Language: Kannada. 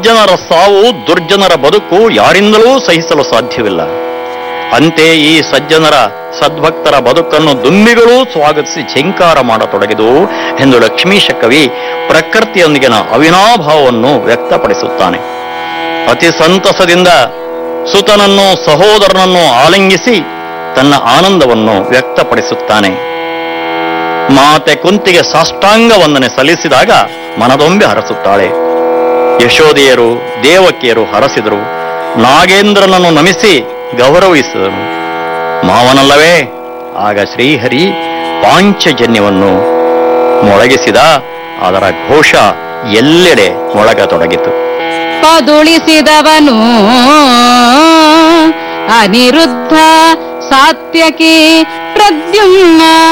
ಸಜ್ಜನರ ಸಾವು ದುರ್ಜನರ ಬದುಕು ಯಾರಿಂದಲೂ ಸಹಿಸಲು ಸಾಧ್ಯವಿಲ್ಲ ಅಂತೆ ಈ ಸಜ್ಜನರ ಸದ್ಭಕ್ತರ ಬದುಕನ್ನು ದುಂಬಿಗಳೂ ಸ್ವಾಗತಿಸಿ ಝಂಕಾರ ಮಾಡತೊಡಗಿದವು ಎಂದು ಲಕ್ಷ್ಮೀಶ ಕವಿ ಪ್ರಕೃತಿಯೊಂದಿಗಿನ ಅವಿನಾಭಾವವನ್ನು ವ್ಯಕ್ತಪಡಿಸುತ್ತಾನೆ ಅತಿ ಸಂತಸದಿಂದ ಸುತನನ್ನು ಸಹೋದರನನ್ನು ಆಲಿಂಗಿಸಿ ತನ್ನ ಆನಂದವನ್ನು ವ್ಯಕ್ತಪಡಿಸುತ್ತಾನೆ ಮಾತೆ ಕುಂತಿಗೆ ಸಾಷ್ಟಾಂಗ ವಂದನೆ ಸಲ್ಲಿಸಿದಾಗ ಮನದೊಂಬೆ ಹರಸುತ್ತಾಳೆ ಯಶೋದೆಯರು ದೇವಕಿಯರು ಹರಸಿದರು ನಾಗೇಂದ್ರನನ್ನು ನಮಿಸಿ ಗೌರವಿಸಿದರು ಮಾವನಲ್ಲವೇ ಆಗ ಶ್ರೀಹರಿ ಪಾಂಚಜನ್ಯವನ್ನು ಮೊಳಗಿಸಿದ ಅದರ ಘೋಷ ಎಲ್ಲೆಡೆ ಮೊಳಗತೊಡಗಿತು ಪದುಳಿಸಿದವನು ಅನಿರುದ್ಧ ಸಾತ್ಯಕಿ ಪ್ರದ್ಯುಮ್ನ